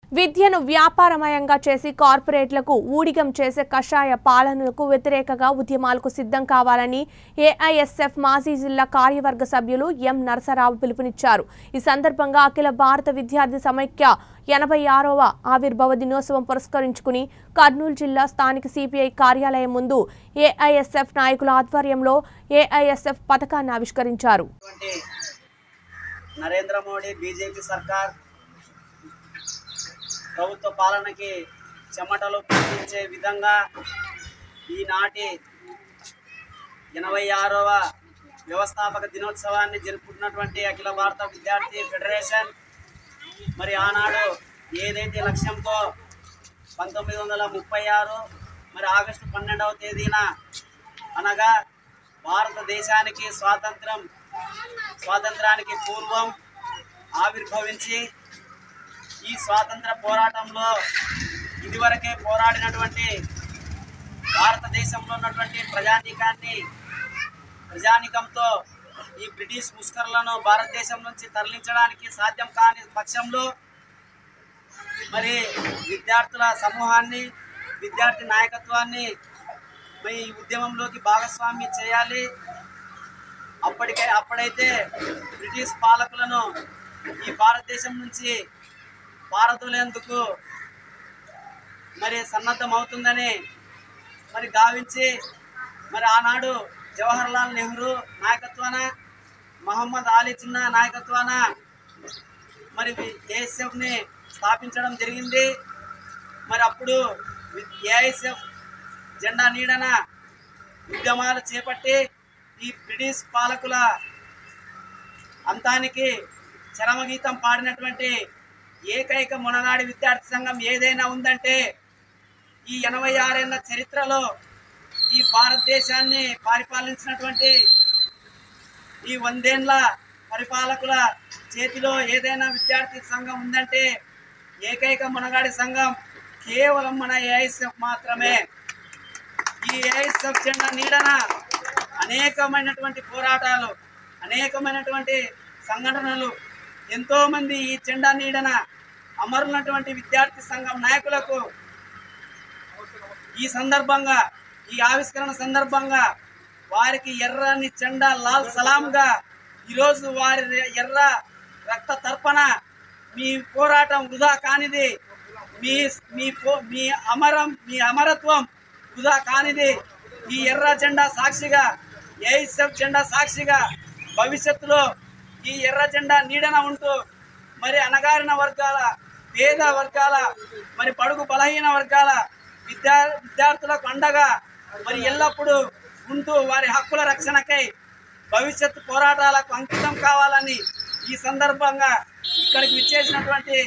విద్యను వ్యాపారమయంగా చేసి కార్పొరేట్లకు ఊడిగం చేసే కషాయ పాలనలకు వ్యతిరేకంగా ఉద్యమాలకు సిద్ధం కావాలని ఏఐఎస్ఎఫ్ మాజీ జిల్లా కార్యవర్గ సభ్యులు ఎం నరసరావు పిలుపునిచ్చారు ఈ సందర్భంగా అఖిల భారత విద్యార్థి సమైక్య ఎనభై ఆరవ ఆవిర్భావ దినోత్సవం పురస్కరించుకుని కర్నూలు జిల్లా స్థానిక సిపిఐ కార్యాలయం ముందు ఏఐఎస్ఎఫ్ నాయకుల ఆధ్వర్యంలో ఏఐఎస్ఎఫ్ పథకాన్ని ఆవిష్కరించారు ఉన్నటువంటి నరేంద్ర మోడీ బీజేపీ సర్కార్ ప్రభుత్వ పాలనకి చెమటలు పట్టించే విధంగా ఈనాటి ఎనభై ఆరవ వ్యవస్థాపక దినోత్సవాన్ని జరుపుకుంటున్నటువంటి అఖిల భారత విద్యార్థి ఫెడరేషన్ మరి ఆనాడు ఏదైతే లక్ష్యంతో పంతొమ్మిది వందల ముప్పై ఆరు మరి ఆగస్టు పన్నెండవ తేదీన అనగా భారతదేశానికి స్వాతంత్రం స్వాతంత్రానికి పూర్వం ఆవిర్భవించి ఈ స్వాతంత్ర పోరాటంలో ఇదివరకే పోరాడినటువంటి భారతదేశంలో ఉన్నటువంటి ప్రజానీకాన్ని ప్రజానీకంతో ఈ బ్రిటిష్ ముష్కర్లను భారతదేశం నుంచి తరలించడానికి సాధ్యం కాని పక్షంలో మరి విద్యార్థుల సమూహాన్ని విద్యార్థి నాయకత్వాన్ని మరి ఈ ఉద్యమంలోకి భాగస్వామ్యం చేయాలి అప్పటికే అప్పుడైతే బ్రిటిష్ పాలకులను ఈ భారతదేశం నుంచి పారదోలేందుకు మరి సన్నద్ధమవుతుందని మరి గావించి మరి ఆనాడు జవహర్లాల్ నెహ్రూ నాయకత్వాన మహమ్మద్ అలీ చిన్నా నాయకత్వాన మరి ఏఎస్ఎఫ్ని స్థాపించడం జరిగింది మరి అప్పుడు ఏఐఎస్ఎఫ్ జెండా నీడన ఉద్యమాలు చేపట్టి ఈ బ్రిటిష్ పాలకుల అంతానికి చరమగీతం పాడినటువంటి ఏకైక మునగాడి విద్యార్థి సంఘం ఏదైనా ఉందంటే ఈ ఎనభై ఆరేళ్ల చరిత్రలో ఈ భారతదేశాన్ని పరిపాలించినటువంటి ఈ వందేండ్ల పరిపాలకుల చేతిలో ఏదైనా విద్యార్థి సంఘం ఉందంటే ఏకైక మునగాడి సంఘం కేవలం మన ఏఐఎస్ఎఫ్ మాత్రమే ఈ ఏఐఎస్ఎఫ్ జెండా నీడన అనేకమైనటువంటి పోరాటాలు అనేకమైనటువంటి సంఘటనలు ఎంతోమంది ఈ జెండా నీడన అమరున్నటువంటి విద్యార్థి సంఘం నాయకులకు ఈ సందర్భంగా ఈ ఆవిష్కరణ సందర్భంగా వారికి ఎర్రని జెండా లాల్ సలాంగా ఈరోజు వారి ఎర్ర రక్త తర్పణ మీ పోరాటం వృధా కానిది మీ మీ పో- మీ అమరం మీ అమరత్వం వృధా కానిది ఈ ఎర్ర జెండా సాక్షిగా ఏఎస్ఎఫ్ జెండా సాక్షిగా భవిష్యత్తులో ఈ ఎర్ర జెండా నీడన ఉంటూ మరి అణగారిన వర్గాల పేద వర్గాల మరి పడుగు బలహీన వర్గాల విద్యా విద్యార్థులకు అండగా మరి ఎల్లప్పుడూ ఉంటూ వారి హక్కుల రక్షణకై భవిష్యత్తు పోరాటాలకు అంకితం కావాలని ఈ సందర్భంగా ఇక్కడికి విచ్చేసినటువంటి